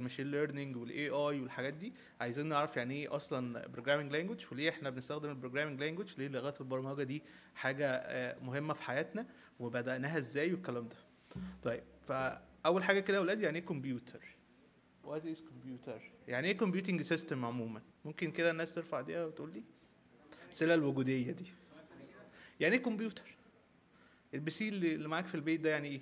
الماشين ليرنينج والاي اي والحاجات دي عايزين نعرف يعني ايه اصلا بروجرامينج لانجوج وليه احنا بنستخدم البروجرامينج لانجوج ليه لغات البرمجه دي حاجه آه، مهمه في حياتنا وبداناها ازاي والكلام ده طيب فاول حاجه كده يا اولاد يعني ايه كمبيوتر وات از كمبيوتر يعني ايه كومبيوتنج سيستم عموما ممكن كده الناس ترفع ايديها وتقول لي الاسئله الوجوديه دي يعني ايه كمبيوتر البي سي اللي اللي معاك في البيت ده يعني ايه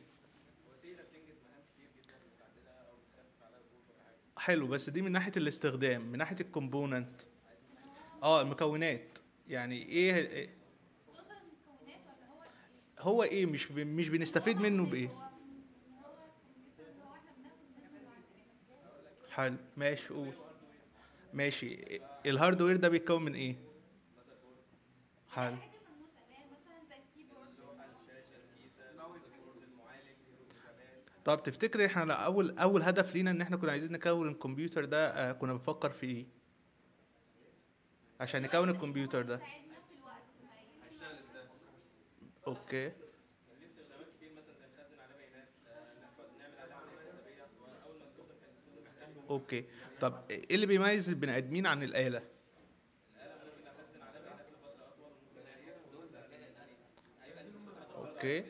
حلو بس دي من ناحيه الاستخدام من ناحيه الكومبوننت اه المكونات يعني ايه توصل المكونات ولا هو هو ايه مش ب... مش بنستفيد منه بايه هو هو الكمبيوتر اللي هو احنا بناخد منه المعلومات حلو ماشي قول ماشي الهاردوير ده بيتكون من ايه حلو الحاجات الملموسه اللي هي مثلا زي الكيبورد طب تفتكري احنا لا- اول اول هدف لينا ان احنا كنا عايزين نكون الكمبيوتر ده آه، كنا بنفكر في ايه عشان نكون الكمبيوتر ده يساعدنا في الوقت ما يجي اوكي اوكي طب ايه اللي بيميز البني ادمين عن الاله اوكي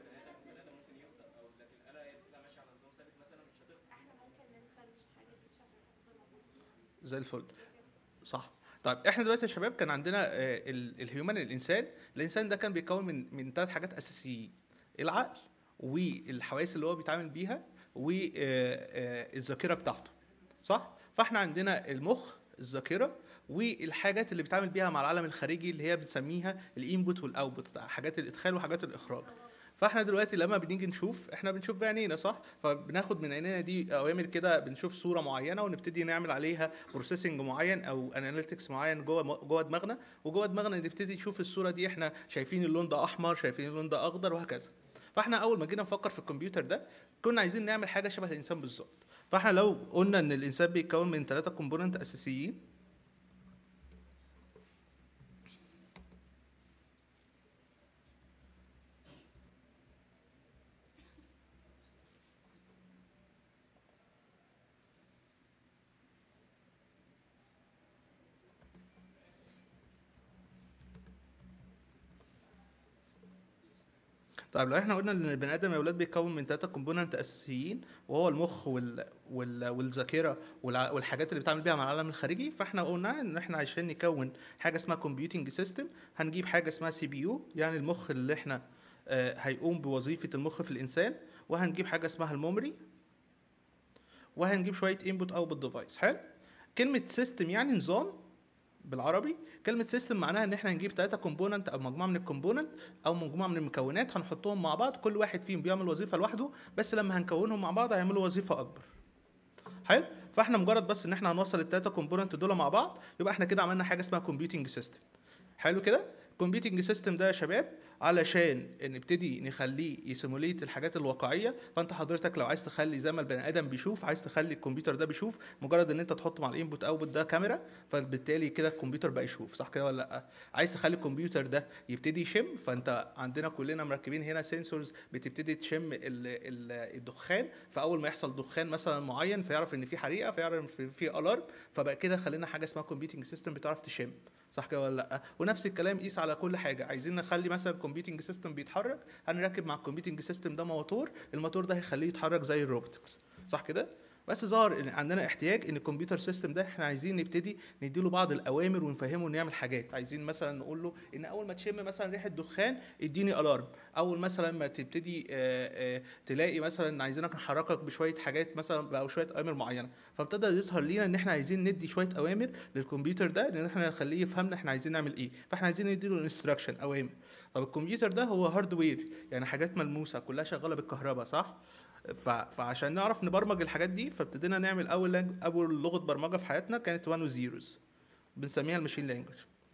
احنا ممكن ننسى الحاجات دي بشكل سهل موجود زي الفل صح طيب احنا دلوقتي يا شباب كان عندنا آه، ال- الهيومن الانسان الانسان ده كان بيتكون من من ثلاث حاجات اساسيين العقل والحواس اللي هو بيتعامل بيها والذاكره بتاعته صح فاحنا عندنا المخ الذاكره والحاجات اللي بيتعامل بيها مع العالم الخارجي اللي هي بنسميها الانبوت والاوتبوت حاجات الادخال وحاجات الاخراج فاحنا دلوقتي لما بنيجي نشوف احنا بنشوف بعينينا صح فبناخد من عينينا دي اوامر كده بنشوف صوره معينه ونبتدي نعمل عليها بروسيسنج معين او اناليتكس معين جوه جوه دماغنا وجوه دماغنا نبتدي نشوف الصوره دي احنا شايفين اللون ده احمر شايفين اللون ده اخضر وهكذا فاحنا اول ما جينا نفكر في الكمبيوتر ده كنا عايزين نعمل حاجه شبه الانسان بالظبط فاحنا لو قلنا ان الانسان بيتكون من ثلاثه كومبوننت اساسيين طيب لو احنا قلنا ان البني ادم يا اولاد بيتكون من ثلاثه كومبوننت اساسيين وهو المخ وال... وال... والذاكره والع... والحاجات اللي بتعمل بيها مع العالم الخارجي فاحنا قلنا ان احنا عشان نكون حاجه اسمها كومبيوتنج سيستم هنجيب حاجه اسمها سي بي يو يعني المخ اللي احنا آه هيقوم بوظيفه المخ في الانسان وهنجيب حاجه اسمها الميموري وهنجيب شويه انبوت اوتبوت ديفايس حلو كلمه سيستم يعني نظام بالعربي كلمة سيستم معناها ان احنا نجيب ثلاثة كومبوننت او مجموعة من الكومبوننت او مجموعة من المكونات هنحطهم مع بعض كل واحد فيهم بيعمل وظيفة لوحده بس لما هنكونهم مع بعض هيعملوا وظيفة اكبر حلو فاحنا مجرد بس ان احنا هنوصل الثلاثة كومبوننت دول مع بعض يبقى احنا كده عملنا حاجة اسمها كومبيوتنج سيستم حلو كده الكمبيوتنج سيستم ده يا شباب علشان نبتدي نخليه يسيموليت الحاجات الواقعيه فانت حضرتك لو عايز تخلي زي ما البني ادم بيشوف عايز تخلي الكمبيوتر ده بيشوف مجرد ان انت تحط مع الانبوت اوتبوت ده كاميرا فبالتالي كده الكمبيوتر بقى يشوف صح كده ولا لا عايز تخلي الكمبيوتر ده يبتدي يشم فانت عندنا كلنا مركبين هنا سنسورز بتبتدي تشم ال ال الدخان فاول ما يحصل دخان مثلا معين فيعرف ان في حريقه فيعرف ان في الارم فبقى كده خلينا حاجه اسمها كومبيوتنج سيستم بتعرف تشم صح كده ولا لا ونفس الكلام قيس على كل حاجه عايزين نخلي مثلا الكمبيوتنج سيستم بيتحرك هنركب مع الكمبيوتنج سيستم ده موتور الموتور ده هيخليه يتحرك زي الروبوتكس صح كده بس ظهر ان عندنا احتياج ان الكمبيوتر سيستم ده احنا عايزين نبتدي نديله بعض الاوامر ونفهمه انه يعمل حاجات عايزين مثلا نقول له ان اول ما تشم مثلا ريحه دخان اديني الارم اول مثلا ما تبتدي آه، آه، تلاقي مثلا عايزينك نحركك بشويه حاجات مثلا او شويه اوامر معينه فابتدى يظهر لينا ان احنا عايزين ندي شويه اوامر للكمبيوتر ده ان احنا نخليه يفهمنا احنا عايزين نعمل ايه فاحنا عايزين نديله انستراكشن اوامر طب الكمبيوتر ده هو هاردوير يعني حاجات ملموسه كلها شغاله بالكهرباء صح ف... فعشان نعرف نبرمج الحاجات دي فابتدينا نعمل اول لانج... اول لغه برمجه في حياتنا كانت 1 وزيروز بنسميها الماشين لانجوج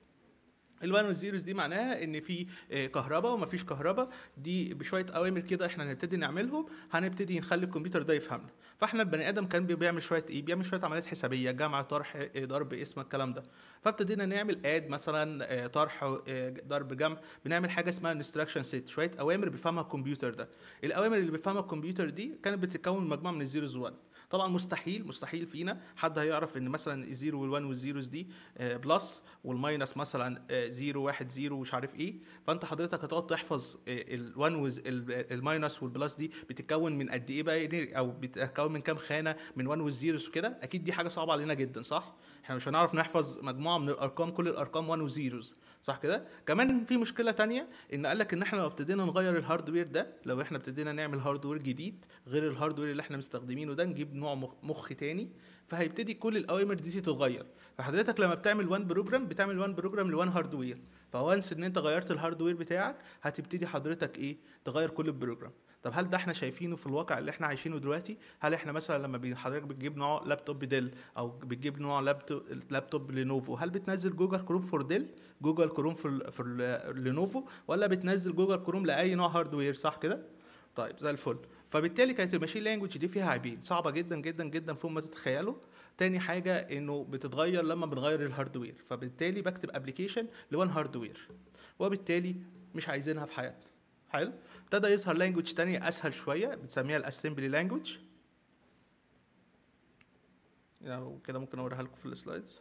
الوان والزيروز دي معناها ان في آه، كهرباء ومفيش كهرباء دي بشويه اوامر كده احنا هنبتدي نعملهم هنبتدي نخلي الكمبيوتر ده يفهمنا فاحنا البني ادم كان بيعمل شويه ايه بيعمل شويه عمليات حسابيه جمع طرح آه، ضرب اسم الكلام ده فابتدينا نعمل اد مثلا آه، طرح آه، ضرب جمع بنعمل حاجه اسمها انستراكشن سيت شويه اوامر بيفهمها الكمبيوتر ده الاوامر اللي بيفهمها الكمبيوتر دي كانت بتتكون من مجموعه من الزيروز 1 طبعا مستحيل مستحيل فينا حد هيعرف ان مثلا الزيرو والوان والزيروز دي آه، بلس والماينس مثلا آه، زيرو واحد زيرو مش عارف ايه فانت حضرتك هتقعد تحفظ الوان والماينس والبلس دي بتتكون من قد ايه بقى يعني او بتتكون من كام خانه من 1 والزيروز وكده اكيد دي حاجه صعبه علينا جدا صح احنا مش هنعرف نحفظ مجموعه من الارقام كل الارقام 1 وزيروز صح كده كمان في مشكله تانية ان قال لك ان احنا لو ابتدينا نغير الهاردوير ده لو احنا ابتدينا نعمل هاردوير جديد غير الهاردوير اللي احنا مستخدمينه ده نجيب نوع مخ, مخ تاني فهيبتدي كل الاوامر دي تتغير فحضرتك لما بتعمل وان بروجرام بتعمل وان بروجرام لوان هاردوير فوانس ان انت غيرت الهاردوير بتاعك هتبتدي حضرتك ايه تغير كل البروجرام طب هل ده احنا شايفينه في الواقع اللي احنا عايشينه دلوقتي هل احنا مثلا لما بي- حضرتك بتجيب نوع لابتوب ديل او بتجيب نوع لابتوب لابتوب لينوفو هل بتنزل جوجل كروم فور ديل جوجل كروم فور فور لينوفو ولا بتنزل جوجل كروم لاي نوع هاردوير صح كده طيب زي الفل فبالتالي كانت الماشين لانجوج دي فيها عيبين صعبه جدا جدا جدا فوق ما تتخيلوا تاني حاجه انه بتتغير لما بنغير الهاردوير فبالتالي بكتب ابلكيشن لوان هاردوير وبالتالي مش عايزينها في حياتنا حلو ابتدى يظهر لانجوج تانية اسهل شويه بنسميها الاسمبلي لانجوج يعني كده ممكن اوريها لكم في السلايدز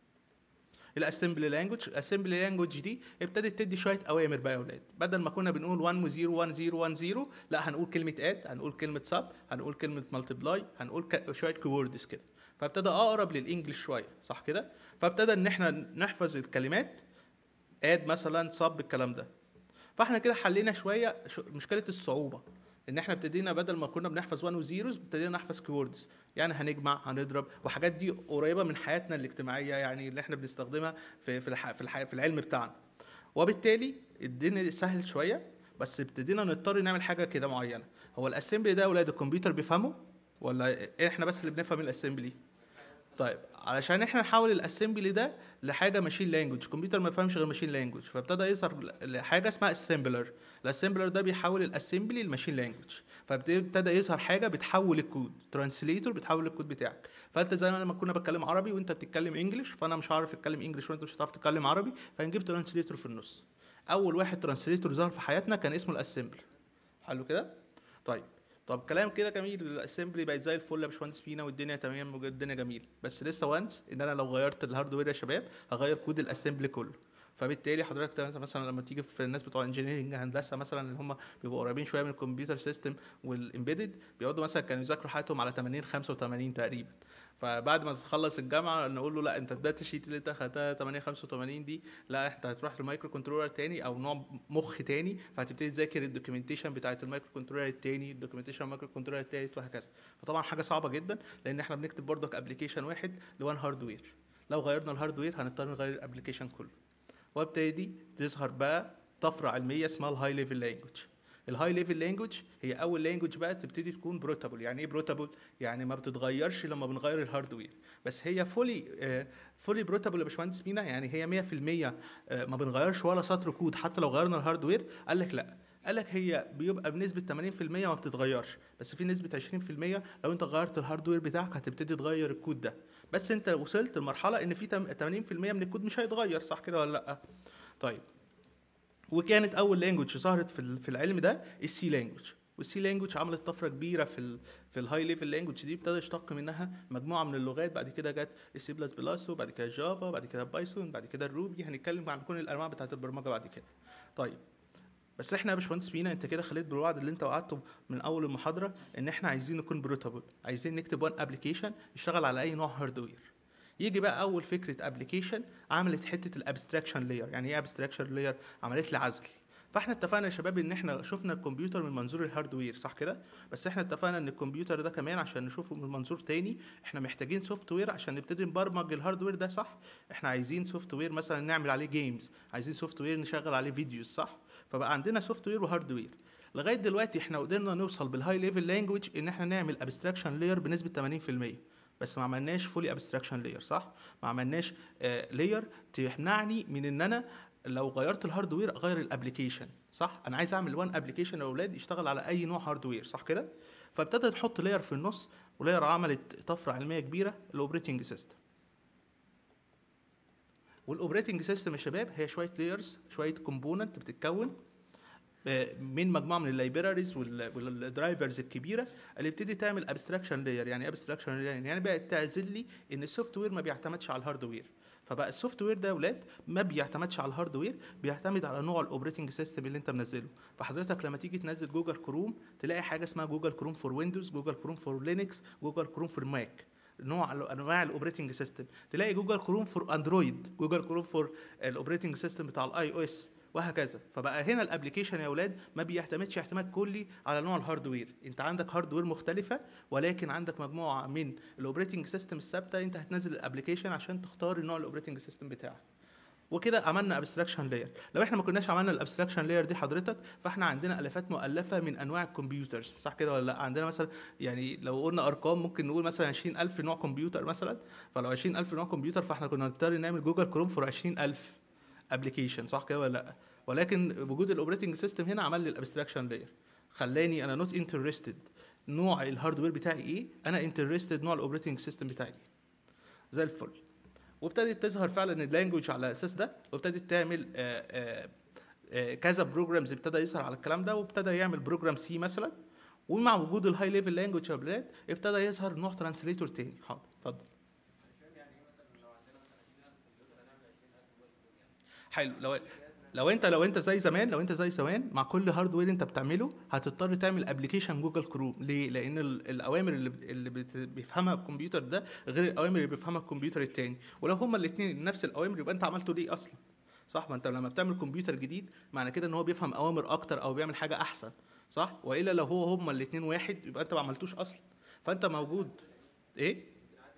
الاسمبلي لانجوج الاسمبلي لانجوج دي ابتدت تدي شويه اوامر بقى يا اولاد بدل ما كنا بنقول 1 و0 1 0 1 0 لا هنقول كلمه اد هنقول كلمه سب هنقول كلمه مالتيبلاي هنقول ك- شويه كيوردز كده فابتدى اقرب للانجليش شويه صح كده فابتدى ان احنا نحفظ الكلمات اد مثلا سب الكلام ده فاحنا كده حلينا شويه شو- مشكله الصعوبه ان احنا ابتدينا بدل ما كنا بنحفظ 1 وزيروز ابتدينا نحفظ كيوردز يعني هنجمع هنضرب وحاجات دي قريبه من حياتنا الاجتماعيه يعني اللي احنا بنستخدمها في في الح... في, الح... في العلم بتاعنا وبالتالي الدنيا سهل شويه بس ابتدينا نضطر نعمل حاجه كده معينه هو الاسمبلي ده يا اولاد الكمبيوتر بيفهمه ولا احنا بس اللي بنفهم الاسمبلي طيب علشان احنا نحول الاسمبلي ده لحاجه ماشين لانجوج الكمبيوتر ما يفهمش غير ماشين لانجوج فابتدى يظهر ل- حاجه اسمها اسمبلر الاسمبلر ده بيحول الاسمبلي لماشين لانجوج فابتدى يظهر حاجه بتحول الكود ترانسليتور بتحول الكود بتاعك فانت زي ما لما كنا بتكلم عربي وانت بتتكلم انجلش فانا مش هعرف اتكلم انجلش وانت مش هتعرف تتكلم عربي فنجيب ترانسليتور في النص اول واحد ترانسليتور ظهر في حياتنا كان اسمه الاسمبلر حلو كده طيب طب كلام كده جميل الاسمبلي بقت زي الفل يا باشمهندس فينا والدنيا تمام والدنيا جميل بس لسه وانس ان انا لو غيرت الهاردوير يا شباب هغير كود الاسمبلي كله فبالتالي حضرتك ده مثلا لما تيجي في الناس بتوع انجينيرنج هندسه مثلا اللي هم بيبقوا قريبين شويه من الكمبيوتر سيستم والامبيدد بيقعدوا مثلا كانوا يذاكروا حياتهم على 80 85 تقريبا فبعد ما تخلص الجامعه نقول له لا انت الداتا شيت اللي انت اخدتها 8 85 دي لا انت هتروح لمايكرو كنترولر تاني او نوع مخ تاني فهتبتدي تذاكر الدوكيومنتيشن بتاعت المايكرو كنترولر التاني الدوكيومنتيشن المايكرو كنترولر التالت وهكذا فطبعا حاجه صعبه جدا لان احنا بنكتب برضك ابلكيشن واحد لوان هاردوير لو غيرنا الهاردوير هنضطر نغير الابلكيشن كله وابتدي تظهر بقى طفره علميه اسمها الهاي ليفل لانجوج الهاي ليفل لانجوج هي اول لانجوج بقى تبتدي تكون بروتابل يعني ايه بروتابل يعني ما بتتغيرش لما بنغير الهاردوير بس هي فولي فولي بروتابل يا باشمهندس مينا يعني هي 100% آه، ما بنغيرش ولا سطر كود حتى لو غيرنا الهاردوير قال لك لا قال لك هي بيبقى بنسبة 80% ما بتتغيرش بس في نسبة 20% لو انت غيرت الهاردوير بتاعك هتبتدي تغير الكود ده بس انت وصلت لمرحلة ان في تم- 80% من الكود مش هيتغير صح كده ولا لا طيب وكانت اول لانجوج ظهرت في ال- في العلم ده السي لانجوج والسي لانجوج عملت طفره كبيره في ال في الهاي ليفل لانجوج دي ابتدى يشتق منها مجموعه من اللغات بعد كده جت السي بلس بلس وبعد كده جافا بعد كده بايثون بعد كده الروبي هنتكلم عن كل الانواع بتاعت البرمجه بعد كده طيب بس احنا يا باشمهندس مينا انت كده خليت بالوعد اللي انت وعدته من اول المحاضره ان احنا عايزين نكون بروتابل عايزين نكتب وان ابلكيشن يشتغل على اي نوع هاردوير يجي بقى اول فكره ابلكيشن عملت حته الابستراكشن لاير يعني ايه ابستراكشن لاير عملت لي عزل فاحنا اتفقنا يا شباب ان احنا شفنا الكمبيوتر من منظور الهاردوير صح كده بس احنا اتفقنا ان الكمبيوتر ده كمان عشان نشوفه من منظور تاني احنا محتاجين سوفت وير عشان نبتدي نبرمج الهاردوير ده صح احنا عايزين سوفت وير مثلا نعمل عليه جيمز عايزين سوفت وير نشغل عليه فيديوز صح فبقى عندنا سوفت وير وهاردوير لغايه دلوقتي احنا قدرنا نوصل بالهاي ليفل لانجوج ان احنا نعمل ابستراكشن لاير بنسبه 80% بس ما عملناش فولي ابستراكشن لاير صح ما عملناش لاير تمنعني من ان انا لو غيرت الهاردوير اغير الابلكيشن صح انا عايز اعمل وان ابلكيشن يا اولاد يشتغل على اي نوع هاردوير صح كده فابتدى نحط لاير في النص ولاير عملت طفره علميه كبيره الاوبريتنج سيستم والاوبريتنج سيستم يا شباب هي شويه لايرز شويه كومبوننت بتتكون آه، من مجموعه من اللايبراريز والدرايفرز الكبيره اللي بتبتدي تعمل ابستراكشن لاير يعني ابستراكشن لاير يعني بقت تعزل لي ان السوفت وير ما بيعتمدش على الهاردوير فبقى السوفت وير ده يا ولاد ما بيعتمدش على الهاردوير بيعتمد على نوع الاوبريتنج سيستم اللي انت منزله فحضرتك لما تيجي تنزل جوجل كروم تلاقي حاجه اسمها جوجل كروم فور ويندوز جوجل كروم فور لينكس جوجل كروم فور ماك نوع انواع الاوبريتنج سيستم تلاقي جوجل كروم فور اندرويد جوجل كروم فور الاوبريتنج سيستم بتاع الاي او اس وهكذا فبقى هنا الابلكيشن يا اولاد ما بيعتمدش اعتماد كلي على نوع الهاردوير انت عندك هاردوير مختلفه ولكن عندك مجموعه من الاوبريتنج سيستم الثابته انت هتنزل الابلكيشن عشان تختار النوع الاوبريتنج سيستم بتاعك وكده عملنا ابستراكشن لاير لو احنا ما كناش عملنا الابستراكشن لاير دي حضرتك فاحنا عندنا الافات مؤلفه من انواع الكمبيوترز صح كده ولا لا عندنا مثلا يعني لو قلنا ارقام ممكن نقول مثلا 20000 نوع كمبيوتر مثلا فلو 20000 نوع كمبيوتر فاحنا كنا نضطر نعمل جوجل كروم فور 20000 ابلكيشن صح كده ولا لا ولكن وجود الاوبريتنج سيستم هنا عمل لي الابستراكشن لاير خلاني انا نوت انترستد نوع الهاردوير بتاعي ايه انا انترستد نوع الاوبريتنج سيستم بتاعي إيه. زي الفل وابتدت تظهر فعلا اللانجوج على الاساس ده وابتدت تعمل آآ آآ آآ كذا بروجرامز ابتدى يظهر على الكلام ده وابتدى يعمل بروجرام سي مثلا ومع وجود الهاي ليفل لانجوج يا بلاد ابتدى يظهر نوع ترانسليتور تاني حاضر اتفضل حلو لو لو انت لو انت زي زمان لو انت زي زمان مع كل هاردوير انت بتعمله هتضطر تعمل ابلكيشن جوجل كروم ليه لان ال- الاوامر اللي بت- اللي بت- بيفهمها الكمبيوتر ده غير الاوامر اللي بيفهمها الكمبيوتر التاني ولو هما الاثنين نفس الاوامر يبقى انت عملته ليه اصلا صح ما انت لما بتعمل كمبيوتر جديد معنى كده ان هو بيفهم اوامر اكتر او بيعمل حاجه احسن صح والا لو هو هما الاثنين واحد يبقى انت ما عملتوش اصلا فانت موجود ايه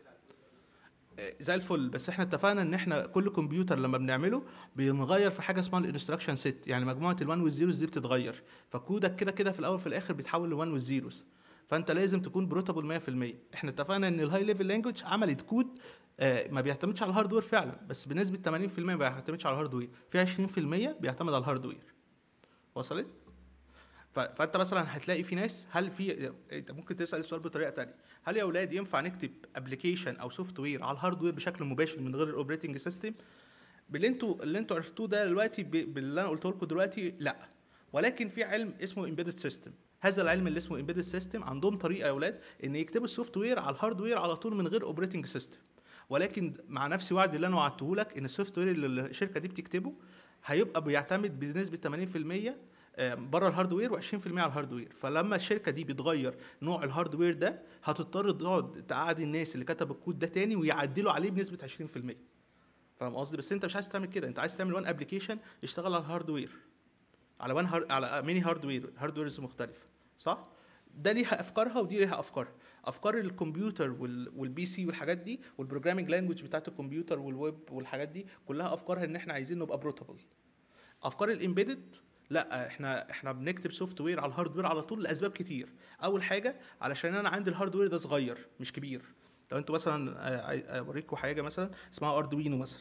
زي الفل بس احنا اتفقنا ان احنا كل كمبيوتر لما بنعمله بنغير في حاجه اسمها الانستراكشن سيت يعني مجموعه ال1 والزيروز دي بتتغير فكودك كده كده في الاول في الاخر بيتحول ل1 والزيروز فانت لازم تكون بروتابل 100% احنا اتفقنا ان الهاي ليفل لانجوج عملت كود آه ما بيعتمدش على الهاردوير فعلا بس بنسبه 80% ما بيعتمدش على الهاردوير في 20% بيعتمد على الهاردوير وصلت ف- فانت مثلا هتلاقي في ناس هل في انت ممكن تسال السؤال بطريقه تانية هل يا اولاد ينفع نكتب ابلكيشن او سوفت وير على الهاردوير بشكل مباشر من غير الاوبريتنج سيستم باللي انتوا اللي انتوا عرفتوه ده دلوقتي ب- باللي انا قلته لكم دلوقتي لا ولكن في علم اسمه امبيدد سيستم هذا العلم اللي اسمه امبيدد سيستم عندهم طريقه يا اولاد ان يكتبوا السوفت وير على الهاردوير على طول من غير اوبريتنج سيستم ولكن مع نفس وعد اللي انا وعدته لك ان السوفت وير اللي الشركه دي بتكتبه هيبقى بيعتمد بنسبه 80% آه، بره الهاردوير و20% على الهاردوير فلما الشركه دي بتغير نوع الهاردوير ده هتضطر تقعد تقعد الناس اللي كتب الكود ده تاني ويعدلوا عليه بنسبه 20% فاهم قصدي بس انت مش عايز تعمل كده انت عايز تعمل وان ابلكيشن يشتغل على الهاردوير على وان هار... على ميني هاردوير هاردويرز مختلفه صح ده ليها افكارها ودي ليها افكارها افكار الكمبيوتر وال... والبي سي والحاجات دي والبروجرامينج لانجوج بتاعت الكمبيوتر والويب والحاجات دي كلها افكارها ان احنا عايزين نبقى بروتابل افكار الامبيدد لا احنا احنا بنكتب سوفت وير على الهاردوير على طول لاسباب كتير اول حاجه علشان انا عندي الهاردوير ده صغير مش كبير لو انتوا مثلا آه، عاي- اوريكم حاجه مثلا اسمها اردوينو مثلا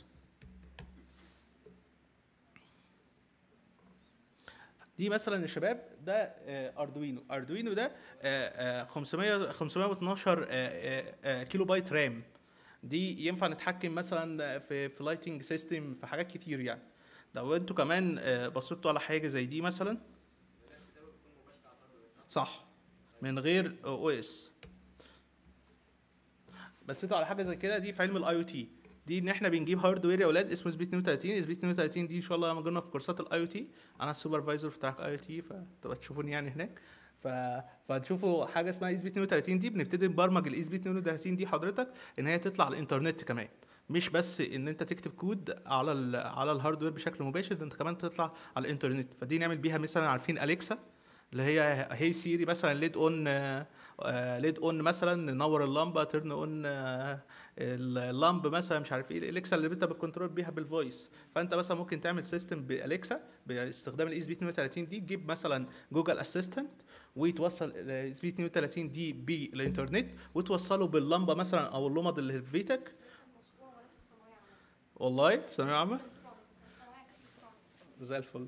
دي مثلا يا شباب ده آه، اردوينو اردوينو ده آه، آه، 500 512 آه، آه، آه، كيلو بايت رام دي ينفع نتحكم مثلا في في لايتنج سيستم في حاجات كتير يعني لو انتوا كمان آه، بصيتوا على حاجه زي دي مثلا صح من غير او اس بس انتوا على حاجه زي كده دي في علم الاي او تي دي ان احنا بنجيب هاردوير يا اولاد اسمه سبيت 32 سبيت 32 دي ان شاء الله لما جينا في كورسات الاي او تي انا السوبرفايزر بتاع الاي او تي فتبقى تشوفوني يعني هناك ف... فتشوفوا حاجه اسمها اي اس بي 32 دي بنبتدي نبرمج الاي اس بي 32 دي حضرتك ان هي تطلع على الانترنت كمان مش بس ان انت تكتب كود على ال على الهاردوير بشكل مباشر ده انت كمان تطلع على الانترنت فدي نعمل بيها مثلا عارفين اليكسا اللي هي هي سيري مثلا ليد اون ليد اون مثلا ننور اللمبه ترن اون اللمب مثلا مش عارف ايه الاليكسا اللي انت بتكنترول بيها بالفويس فانت مثلا ممكن تعمل سيستم باليكسا باستخدام الاي اس بي 32 دي تجيب مثلا جوجل اسيستنت وتوصل الاي اس بي 32 دي بالانترنت وتوصله باللمبه مثلا او اللمض اللي في بيتك والله في ثانويه عامه زي الفل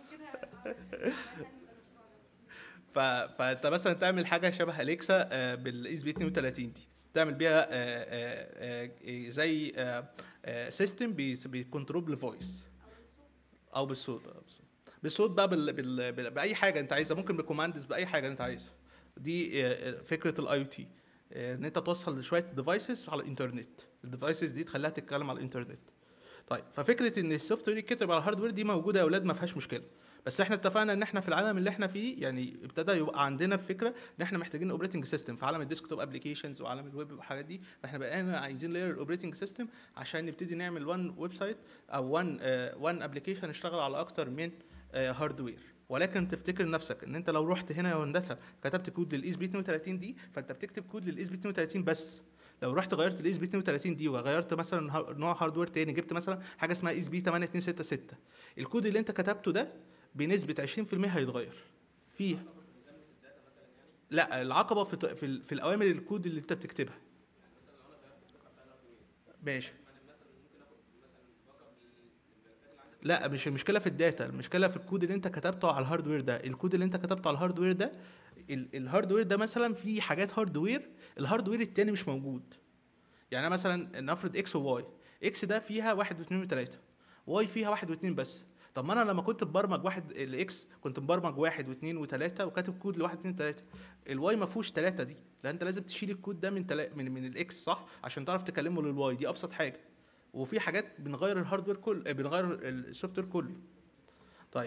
ف... فانت مثلا تعمل حاجه شبه اليكسا آه، بالاي اس بي 32 دي تعمل بيها آه، آه، آه، زي سيستم بيكنترول بالفويس او بالصوت آه، بالصوت. بصوت بقى بال... بال... بال... باي حاجه انت عايزها ممكن بكوماندز باي حاجه انت عايزها دي آه، فكره الاي او تي ان انت توصل شويه ديفايسز على الانترنت الديفايسز دي تخليها تتكلم على الانترنت طيب ففكره ان السوفت وير يتكتب على الهاردوير دي موجوده يا اولاد ما فيهاش مشكله بس احنا اتفقنا ان احنا في العالم اللي احنا فيه يعني ابتدى يبقى عندنا فكره ان احنا محتاجين اوبريتنج سيستم في عالم الديسكتوب ابلكيشنز وعالم الويب والحاجات دي فاحنا بقينا عايزين لاير الاوبريتنج سيستم عشان نبتدي نعمل وان ويب سايت او وان وان ابلكيشن يشتغل على اكتر من هاردوير ولكن تفتكر نفسك ان انت لو رحت هنا يا هندسه كتبت كود للاس بي 32 دي فانت بتكتب كود للاس بي 32 بس لو رحت غيرت الاس بي 32 دي وغيرت مثلا ها- نوع هاردوير تاني جبت مثلا حاجه اسمها اس بي 8266 الكود اللي انت كتبته ده بنسبه 20% هيتغير فيه لا العقبه في ط- في, ال- في الاوامر الكود اللي انت بتكتبها ماشي لا مش المشكله في الداتا المشكله في الكود اللي انت كتبته على الهاردوير ده الكود اللي انت كتبته على الهاردوير ده ال- الهاردوير ده مثلا فيه حاجات هاردوير الهاردوير التاني مش موجود يعني أنا مثلا نفرض اكس وواي اكس ده فيها واحد واثنين وثلاثة واي فيها واحد واثنين بس طب ما انا لما كنت مبرمج واحد الاكس كنت مبرمج واحد واثنين وثلاثة وكاتب كود لواحد واثنين وثلاثة الواي ما فيهوش ثلاثة دي لان انت لازم تشيل الكود ده من تلا... من من الاكس صح عشان تعرف تكلمه للواي دي ابسط حاجة وفي حاجات بنغير الهاردوير كله بنغير السوفت وير كله طيب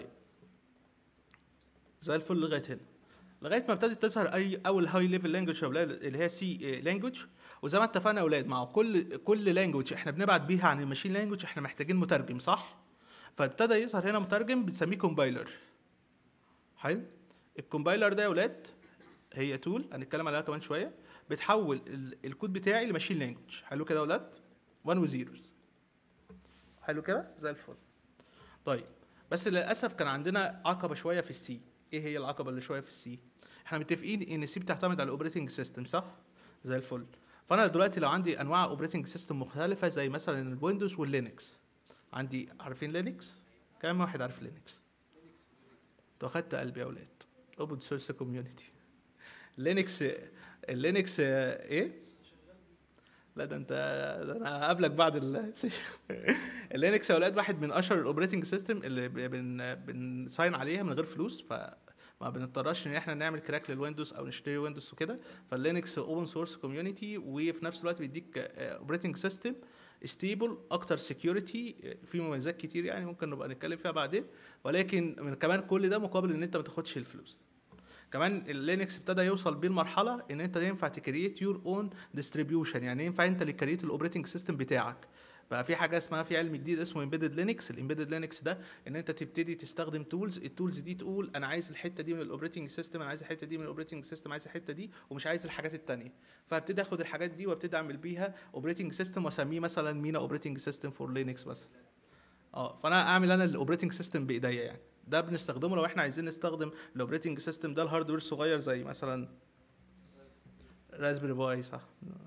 زي الفل لغايه هنا لغايه ما ابتدت تظهر اي اول هاي ليفل لانجوج يا اولاد اللي هي سي لانجوج وزي ما اتفقنا يا اولاد مع كل كل لانجوج احنا بنبعت بيها عن الماشين لانجوج احنا محتاجين مترجم صح فابتدى يظهر هنا مترجم بنسميه كومبايلر حلو الكومبايلر ده يا اولاد هي تول هنتكلم عليها كمان شويه بتحول ال- الكود بتاعي لماشين لانجوج حلو كده يا اولاد 1 وزيروز حلو كده زي الفل طيب بس للاسف كان عندنا عقبه شويه في السي ايه هي العقبه اللي شويه في السي احنا متفقين ان السي بتعتمد على الاوبريتنج سيستم صح زي الفل فانا دلوقتي لو عندي انواع اوبريتنج سيستم مختلفه زي مثلا الويندوز واللينكس عندي عارفين لينكس كام واحد عارف لينكس انتوا اخدت قلبي يا اولاد اوبن سورس كوميونتي لينكس اللينكس آه، ايه لا ده انت ده انا هقابلك بعد ال اللينكس يا اولاد واحد من اشهر الاوبريتنج سيستم اللي ب- بن بنساين عليها من غير فلوس فما بنضطرش ان احنا نعمل كراك للويندوز او نشتري ويندوز وكده فاللينكس اوبن سورس كوميونتي وفي نفس الوقت بيديك اوبريتنج سيستم ستيبل اكتر سكيورتي في مميزات كتير يعني ممكن نبقى نتكلم فيها بعدين ولكن من كمان كل ده مقابل ان انت ما تاخدش الفلوس كمان اللينكس ابتدى يوصل بيه المرحله ان انت ينفع تكريت يور اون ديستريبيوشن يعني ينفع انت اللي كريت الاوبريتنج سيستم بتاعك بقى في حاجه اسمها في علم جديد اسمه امبيدد لينكس الامبيدد لينكس ده ان انت تبتدي تستخدم تولز التولز دي تقول انا عايز الحته دي من الاوبريتنج سيستم انا عايز الحته دي من الاوبريتنج سيستم عايز الحته دي ومش عايز الحاجات التانية فابتدي اخد الحاجات دي وابتدي اعمل بيها اوبريتنج سيستم واسميه مثلا مينا اوبريتنج سيستم فور لينكس مثلا اه فانا اعمل انا الاوبريتنج سيستم بايديا يعني ده بنستخدمه لو احنا عايزين نستخدم الاوبريتنج سيستم ده الهاردوير صغير زي مثلا رازبري باي صح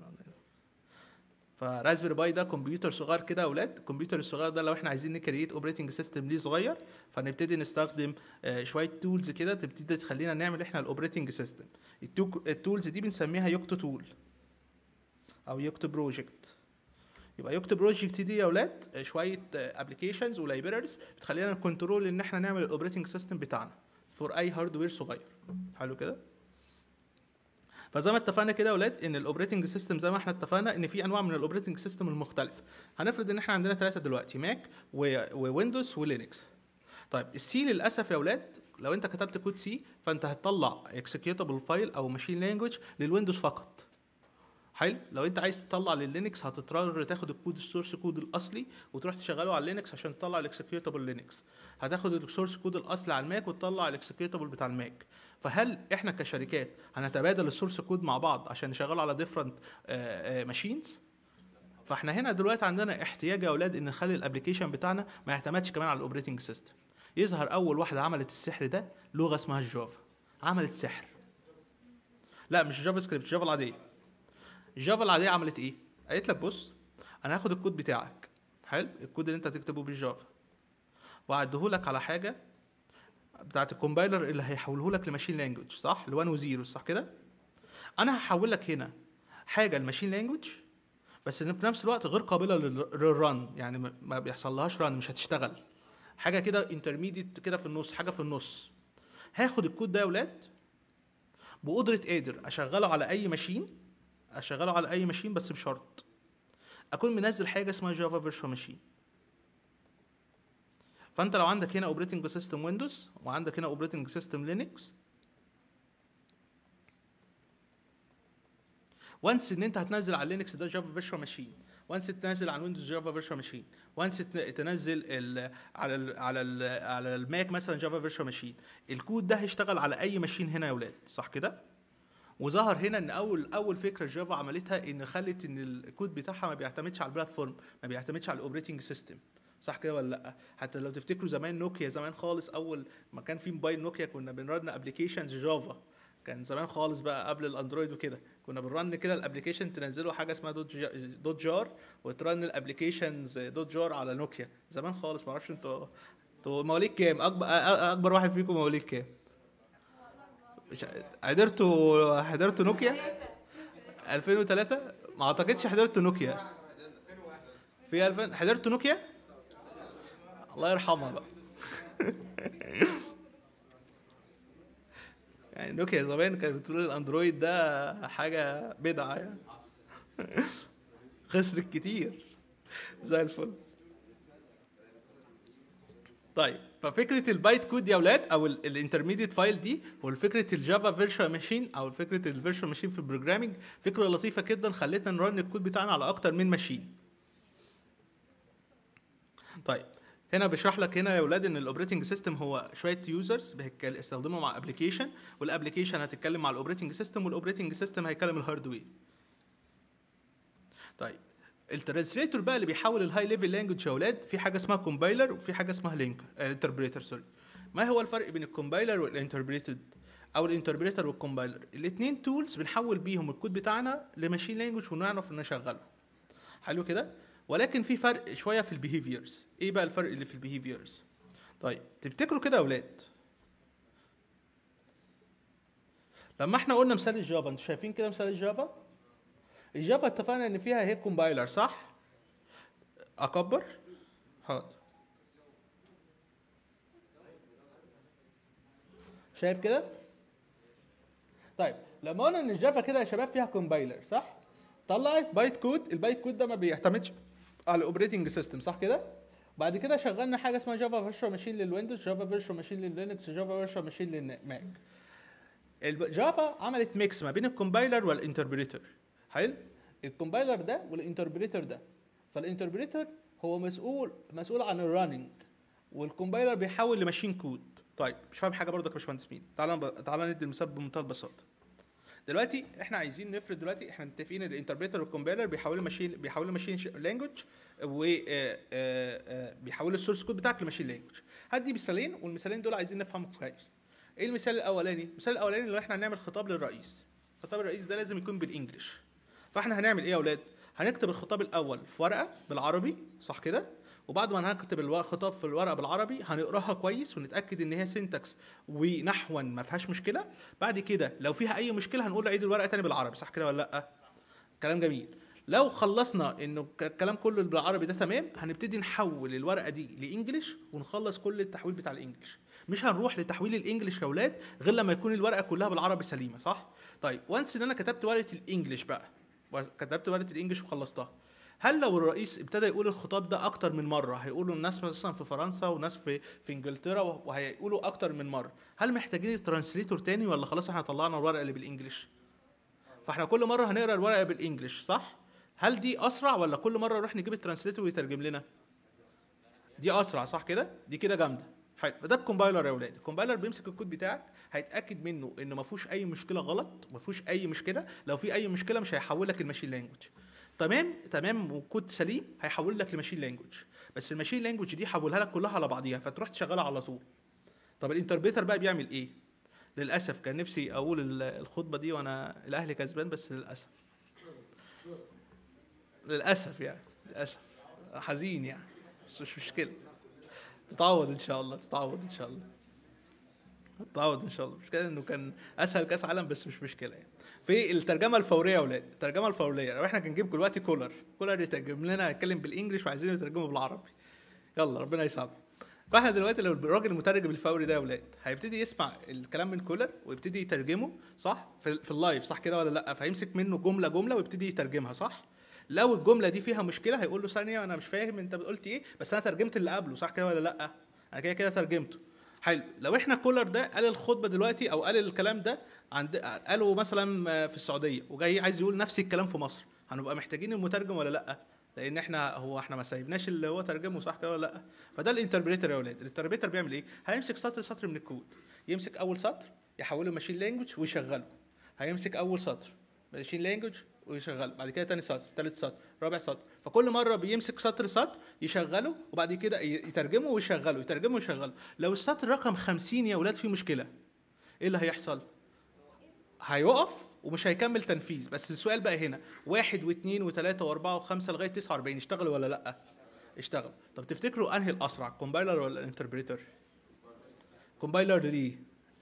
فرازبري باي ده كمبيوتر صغير كده يا اولاد الكمبيوتر الصغير ده لو احنا عايزين نكريت اوبريتنج سيستم ليه صغير فنبتدي نستخدم آه، شويه تولز كده تبتدي تخلينا نعمل احنا الاوبريتنج سيستم التولز دي بنسميها يوكتو تول او يوكتو بروجكت يبقى يكتب بروجكت دي يا اولاد آه، شويه ابلكيشنز ولايبراريز بتخلينا نكنترول ان احنا نعمل الاوبريتنج سيستم بتاعنا فور اي هاردوير صغير حلو كده فزي ما اتفقنا كده يا اولاد ان الاوبريتنج سيستم زي ما احنا اتفقنا ان في انواع من الاوبريتنج سيستم المختلفه هنفرض ان احنا عندنا ثلاثه دلوقتي ماك وويندوز ولينكس طيب السي للاسف يا اولاد لو انت كتبت كود سي فانت هتطلع اكسكيوتابل فايل او ماشين لانجوج للويندوز فقط حلو لو انت عايز تطلع لللينكس هتضطر تاخد الكود السورس كود الاصلي وتروح تشغله على اللينكس عشان تطلع الاكسكيوتابل لينكس هتاخد السورس كود الاصلي على الماك وتطلع الاكسكيوتابل بتاع الماك فهل احنا كشركات هنتبادل السورس كود مع بعض عشان نشغله على ديفرنت ماشينز فاحنا هنا دلوقتي عندنا احتياج يا اولاد ان نخلي الابلكيشن بتاعنا ما يعتمدش كمان على الاوبريتنج سيستم يظهر اول واحده عملت السحر ده لغه اسمها الجافا عملت سحر لا مش جافا سكريبت جافا العاديه الجافا العاديه عملت ايه قالت لك بص انا هاخد الكود بتاعك حلو الكود اللي انت هتكتبه بالجافا وهعديهولك على حاجه بتاعت الكومبايلر اللي هيحوله لك لماشين لانجوج صح ل1 و0 صح كده انا هحول لك هنا حاجه الماشين لانجوج بس إن في نفس الوقت غير قابله لل- للرن يعني ما- ما بيحصل لهاش رن مش هتشتغل حاجه كده انترميديت كده في النص حاجه في النص هاخد الكود ده يا ولاد بقدره قادر اشغله على اي ماشين اشغله على اي ماشين بس بشرط اكون منزل حاجه اسمها جافا فيرتشوال ماشين فانت لو عندك هنا اوبريتنج سيستم ويندوز وعندك هنا اوبريتنج سيستم لينكس وانس ان انت هتنزل على لينكس ده جافا فيرتشوال ماشين وانس تنزل على ويندوز جافا فيرتشوال ماشين وانس تنزل ال على ال على ال على الماك مثلا جافا فيرتشوال ماشين الكود ده هيشتغل على اي ماشين هنا يا ولاد صح كده وظهر هنا ان اول اول فكره جافا عملتها ان خلت ان الكود بتاعها ما بيعتمدش على البلاتفورم ما بيعتمدش على الاوبريتنج سيستم صح كده ولا لا حتى لو تفتكروا زمان نوكيا زمان خالص اول ما كان في موبايل نوكيا كنا بنرن ابلكيشنز جافا كان زمان خالص بقى قبل الاندرويد وكده كنا بنرن كده الابلكيشن تنزله حاجه اسمها دوت, جا دوت جار وترن الابلكيشنز دوت جار على نوكيا زمان خالص ما اعرفش انتوا انتوا مواليد كام اكبر اكبر واحد فيكم مواليد كام مش حضرتوا حضرتوا نوكيا 2003 ما اعتقدش حضرتوا نوكيا في 2000 حضرتوا نوكيا الله يرحمها بقى يعني نوكيا زمان كانت بتقول الاندرويد ده حاجه بدعه يعني خسرت كتير زي الفل طيب ففكره البايت كود يا اولاد او الانترميديت فايل دي والفكره الجافا فيرتشوال ماشين او فكره الفيرتشوال ماشين في البروجرامينج فكره لطيفه جدا خلتنا نرن الكود بتاعنا على اكتر من ماشين طيب هنا بيشرح لك هنا يا اولاد ان الاوبريتنج سيستم هو شويه يوزرز بيستخدموا مع ابلكيشن والابلكيشن هتتكلم مع الاوبريتنج سيستم والاوبريتنج سيستم هيكلم الهاردوير طيب الترانسليتور بقى اللي بيحول الهاي ليفل لانجوج يا اولاد في حاجه اسمها كومبايلر وفي حاجه اسمها لينك انتربريتر سوري ما هو الفرق بين الكومبايلر والانتربريتد او الانتربريتر والكومبايلر الاثنين تولز بنحول بيهم الكود بتاعنا لماشين لانجوج ونعرف نشغله حلو كده ولكن في فرق شويه في البيهيفيرز ايه بقى الفرق اللي في البيهيفيرز طيب تفتكروا كده يا اولاد لما احنا قلنا مثال الجافا انتوا شايفين كده مثال الجافا الجافا اتفقنا ان فيها هي كومبايلر صح اكبر حاضر شايف كده طيب لما قلنا ان الجافا كده يا شباب فيها كومبايلر صح طلعت بايت كود البايت كود ده ما بيعتمدش على الاوبريتنج سيستم صح كده بعد كده شغلنا حاجه اسمها جافا فيرتشوال ماشين للويندوز جافا فيرتشوال ماشين لللينكس جافا فيرتشوال ماشين للماك الجافا عملت ميكس ما بين الكومبايلر والانتربريتر حلو الكومبايلر ده والانتربريتر ده فالانتربريتر هو مسؤول مسؤول عن الرننج والكومبايلر بيحول لماشين كود طيب مش فاهم حاجه برضك يا باشمهندس مين تعالى ب... تعالى ندي المثال بمنتهى البساطه دلوقتي احنا عايزين نفرض دلوقتي احنا متفقين ان الانتربريتر والكومبايلر بيحولوا ماشين بيحولوا ماشين لانجوج وبيحولوا السورس كود بتاعك لماشين لانجوج هدي مثالين والمثالين دول عايزين نفهمهم كويس ايه المثال الاولاني المثال الاولاني اللي احنا هنعمل خطاب للرئيس خطاب الرئيس ده لازم يكون بالانجلش فاحنا هنعمل ايه يا اولاد هنكتب الخطاب الاول في ورقه بالعربي صح كده وبعد ما هنكتب الخطاب في الورقه بالعربي هنقراها كويس ونتاكد ان هي سينتاكس ونحوا ما فيهاش مشكله بعد كده لو فيها اي مشكله هنقول عيد الورقه تاني بالعربي صح كده ولا لا كلام جميل لو خلصنا انه الكلام كله بالعربي ده تمام هنبتدي نحول الورقه دي لانجلش ونخلص كل التحويل بتاع الانجليش مش هنروح لتحويل الانجليش يا اولاد غير لما يكون الورقه كلها بالعربي سليمه صح طيب وانس ان انا كتبت ورقه الانجليش بقى كتبت ورقه الانجليش وخلصتها هل لو الرئيس ابتدى يقول الخطاب ده اكتر من مره هيقولوا الناس مثلا في فرنسا وناس في في انجلترا وهيقولوا اكتر من مره هل محتاجين الترانسليتور تاني ولا خلاص احنا طلعنا الورقه اللي بالانجلش فاحنا كل مره هنقرا الورقه بالانجلش صح هل دي اسرع ولا كل مره نروح نجيب الترانسليتور ويترجم لنا دي اسرع صح كده دي كده جامده حلو فده الكومبايلر يا اولاد الكومبايلر بيمسك الكود بتاعك هيتاكد منه انه ما فيهوش اي مشكله غلط ما فيهوش اي مشكله لو في اي مشكله مش هيحول لك الماشين لانجوج تمام تمام وكود سليم هيحول لك لماشين لانجوج بس الماشين لانجوج دي حولها لك كلها على بعضيها فتروح تشغلها على طول طب الانتربريتر بقى بيعمل ايه للاسف كان نفسي اقول الخطبه دي وانا الاهلي كسبان بس للاسف للاسف يعني للاسف حزين يعني بس مش مشكله تتعوض ان شاء الله تتعوض ان شاء الله تتعوض ان شاء الله مش كده انه كان اسهل كاس عالم بس مش مشكله يعني في الترجمه الفوريه يا اولاد الترجمه الفوريه لو احنا هنجيب دلوقتي كولر كولر يترجم لنا يتكلم بالانجلش وعايزين يترجمه بالعربي يلا ربنا يسامحه فاحنا دلوقتي لو الراجل المترجم الفوري ده يا ولاد هيبتدي يسمع الكلام من كولر ويبتدي يترجمه صح في, في اللايف صح كده ولا لا فهيمسك منه جمله جمله ويبتدي يترجمها صح لو الجمله دي فيها مشكله هيقول له ثانيه انا مش فاهم انت قلت ايه بس انا ترجمت اللي قبله صح كده ولا لا انا كده كده ترجمته حلو لو احنا كولر ده قال الخطبه دلوقتي او قال الكلام ده عند قاله مثلا في السعوديه وجاي عايز يقول نفس الكلام في مصر هنبقى محتاجين المترجم ولا لا لان احنا هو احنا ما سايبناش اللي هو ترجمه صح كده ولا لا فده الانتربريتر يا اولاد الانتربريتر بيعمل ايه هيمسك سطر سطر من الكود يمسك اول سطر يحوله ماشين لانجوج ويشغله هيمسك اول سطر ماشين لانجوج ويشغله بعد كده تاني سطر تالت سطر رابع سطر فكل مره بيمسك سطر سطر يشغله وبعد كده ي- يترجمه ويشغله يترجمه ويشغله لو السطر رقم 50 يا اولاد فيه مشكله ايه اللي هيحصل هيقف ومش هيكمل تنفيذ بس السؤال بقى هنا واحد واثنين وثلاثة وأربعة وخمسة لغاية 49 اشتغلوا ولا لأ؟ اشتغلوا طب تفتكروا أنهي الأسرع الكومبايلر ولا الانتربريتر؟ كومبايلر ليه؟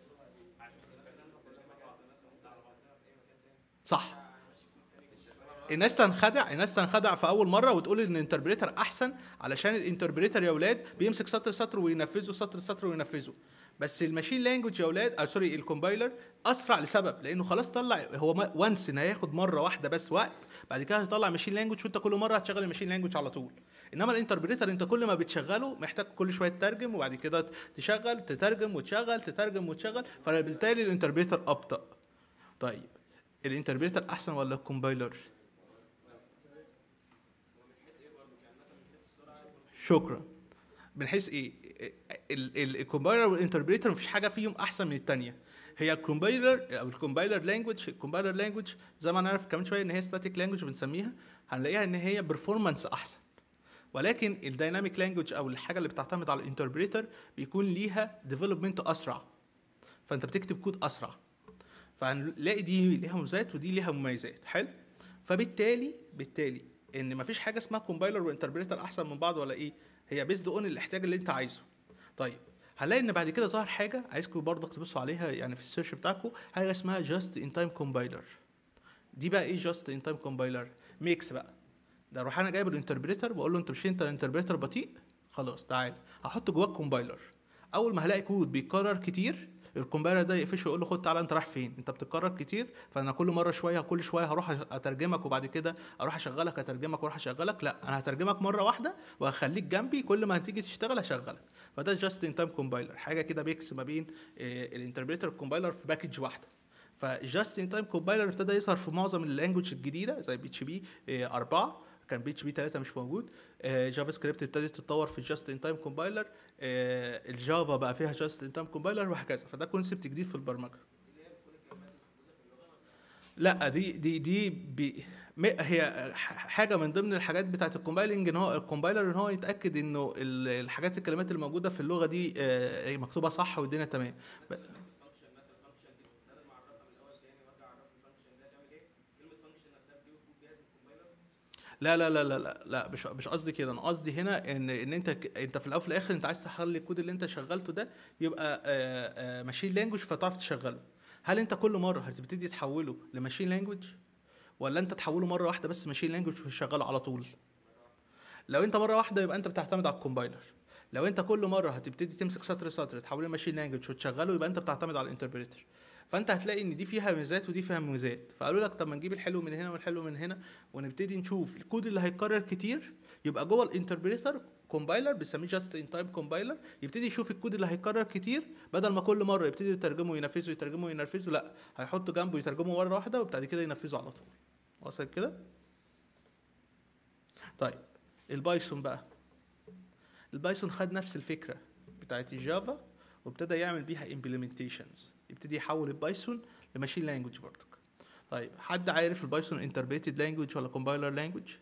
صح الناس تنخدع الناس تنخدع في اول مره وتقول ان الانتربريتر احسن علشان الانتربريتر يا اولاد بيمسك سطر سطر وينفذه سطر سطر وينفذه بس الماشين لانجوج يا اولاد آه سوري الكومبايلر اسرع لسبب لانه خلاص طلع هو وانس ان هياخد مره واحده بس وقت بعد كده هيطلع ماشين لانجوج وانت كل مره هتشغل الماشين لانجوج على طول انما الانتربريتر انت كل ما بتشغله محتاج كل شويه تترجم وبعد كده تشغل تترجم وتشغل تترجم وتشغل فبالتالي الانتربريتر ابطا طيب الانتربريتر احسن ولا الكومبايلر شكرا من حيث ايه ال- ال- الكومبايلر والانتربريتر مفيش حاجه فيهم احسن من الثانيه هي الكومبايلر او الكومبايلر لانجوج الكومبايلر لانجوج زي ما هنعرف كمان شويه ان هي ستاتيك لانجوج بنسميها هنلاقيها ان هي برفورمانس احسن ولكن الدايناميك لانجوج او الحاجه اللي بتعتمد على الانتربريتر بيكون ليها ديفلوبمنت اسرع فانت بتكتب كود اسرع فهنلاقي دي ليها مميزات ودي ليها مميزات حلو فبالتالي بالتالي ان مفيش حاجه اسمها كومبايلر وانتربريتر احسن من بعض ولا ايه هي بيزد اون الاحتياج اللي انت عايزه طيب هنلاقي ان بعد كده ظهر حاجه عايزكم برضه تبصوا عليها يعني في السيرش بتاعكم حاجه اسمها جاست ان تايم كومبايلر دي بقى ايه جاست ان تايم كومبايلر ميكس بقى ده اروح انا جايب الانتربريتر بقول له انت مش انت الانتربريتر بطيء خلاص تعال هحط جواك كومبايلر اول ما هلاقي كود بيتكرر كتير الكومبايلر ده يقفشه ويقول له خد تعالى انت رايح فين انت بتتكرر كتير فانا كل مره شويه كل شويه هروح اترجمك وبعد كده اروح اشغلك اترجمك واروح اشغلك لا انا هترجمك مره واحده وهخليك جنبي كل ما هتيجي تشتغل هشغلك فده جاست ان تايم كومبايلر حاجه كده بيكس ما بين الانتربريتر والكومبايلر في باكج واحده فجاست ان تايم كومبايلر ابتدى يظهر في معظم اللانجوج الجديده زي بي اتش بي 4 كان بي اتش بي 3 مش موجود آه، جافا سكريبت ابتدت تتطور في جاست ان تايم كومبايلر الجافا بقى فيها جاست ان تايم كومبايلر وهكذا فده كونسبت جديد في البرمجه لا دي دي دي بي م- هي ح- حاجه من ضمن الحاجات بتاعت الكومبايلنج ان هو الكومبايلر ان هو يتاكد انه ال- الحاجات الكلمات اللي موجوده في اللغه دي آه، مكتوبه صح والدنيا تمام ب- لا لا لا لا لا لا مش مش قصدي كده انا قصدي هنا ان ان انت ك- انت في الاول وفي الاخر انت عايز تخلي الكود اللي انت شغلته ده يبقى ماشين لانجوج فتعرف تشغله هل انت كل مره هتبتدي تحوله لماشين لانجوج ولا انت تحوله مره واحده بس ماشين لانجوج وتشغله على طول لو انت مره واحده يبقى انت بتعتمد على الكومبايلر لو انت كل مره هتبتدي تمسك سطر سطر تحوله ماشين لانجوج وتشغله يبقى انت بتعتمد على الانتربريتر فانت هتلاقي ان دي فيها ميزات ودي فيها ميزات فقالوا لك طب ما نجيب الحلو من هنا والحلو من هنا ونبتدي نشوف الكود اللي هيتكرر كتير يبقى جوه الانتربريتر كومبايلر بنسميه جاست ان تايم كومبايلر يبتدي يشوف الكود اللي هيتكرر كتير بدل ما كل مره يبتدي يترجمه وينفذه يترجمه وينفذه لا هيحطه جنبه يترجمه مره واحده وبعد كده ينفذه على طول وصل كده طيب البايثون بقى البايثون خد نفس الفكره بتاعت الجافا وابتدى يعمل بيها implementations يبتدي يحول البايثون لماشين لانجوج برضك طيب حد عارف البايثون انتربريتد لانجوج ولا كومبايلر لانجوج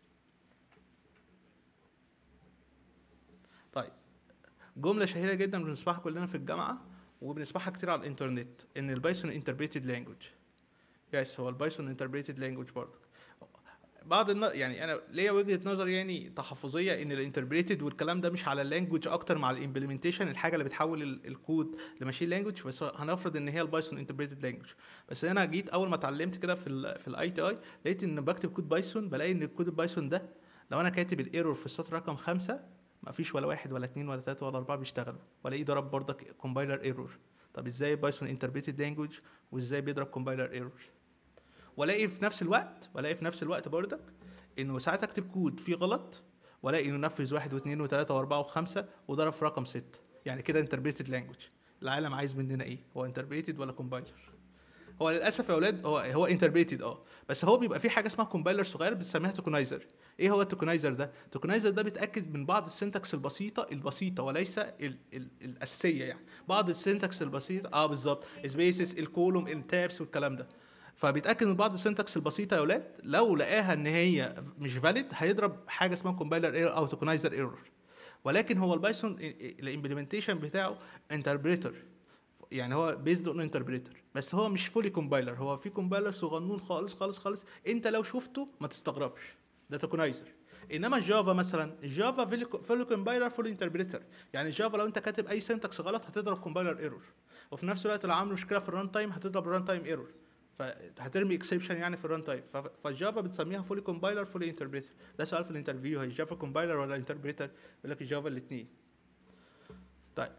طيب جمله شهيره جدا بنسمعها كلنا في الجامعه وبنسمعها كتير على الانترنت ان البايثون انتربريتد لانجوج يس هو البايثون انتربريتد لانجوج برضك بعض الن... يعني انا ليا وجهه نظر يعني تحفظيه ان الانتربريتد والكلام ده مش على اللانجوج اكتر مع الامبلمنتيشن الحاجه اللي بتحول ال- الكود لماشين لانجوج بس هنفرض ان هي البايثون انتربريتد لانجوج بس انا جيت اول ما اتعلمت كده في ال في الاي تي اي لقيت ان بكتب كود بايثون بلاقي ان الكود البايثون ده لو انا كاتب الايرور في السطر رقم خمسة مفيش ولا واحد ولا اتنين ولا تلاته ولا اربعه بيشتغلوا والاقيه ضرب برضك كومبايلر ايرور طب ازاي بايثون انتربريتد لانجوج وازاي بيضرب كومبايلر ايرور والاقي في نفس الوقت والاقي في نفس الوقت برضك انه ساعات اكتب كود فيه غلط والاقي انه نفذ واحد واثنين وثلاثه واربعه وخمسه وضرب في رقم سته يعني كده انتربريتد لانجوج العالم عايز مننا ايه هو انتربريتد ولا كومبايلر هو للاسف يا اولاد هو هو انتربريتد اه بس هو بيبقى في حاجه اسمها كومبايلر صغير بنسميها توكنايزر ايه هو التوكنايزر ده التوكنايزر ده بيتاكد من بعض السنتكس البسيطه البسيطه وليس ال ال الاساسيه يعني بعض السنتكس البسيطه اه بالظبط سبيسز الكولوم التابس والكلام ده فبيتاكد من بعض السنتكس البسيطه يا اولاد لو لقاها ان هي مش فاليد هيضرب حاجه اسمها كومبايلر ايرور او توكنايزر ايرور ولكن هو البايثون الامبلمنتيشن بتاعه انتربريتر يعني هو بيزد اون انتربريتر بس هو مش فولي كومبايلر هو في كومبايلر صغنون خالص خالص خالص انت لو شفته ما تستغربش ده توكنايزر انما الجافا مثلا الجافا فولي كومبايلر فولي انتربريتر يعني الجافا لو انت كاتب اي سنتكس غلط هتضرب كومبايلر ايرور وفي نفس الوقت لو عامل مشكله في الران تايم هتضرب الران تايم ايرور فهترمي اكسبشن يعني في الران تايم فالجافا بتسميها فولي كومبايلر فولي انتربريتر ده سؤال في الانترفيو هي الجافا كومبايلر ولا انتربريتر يقول لك الجافا الاثنين طيب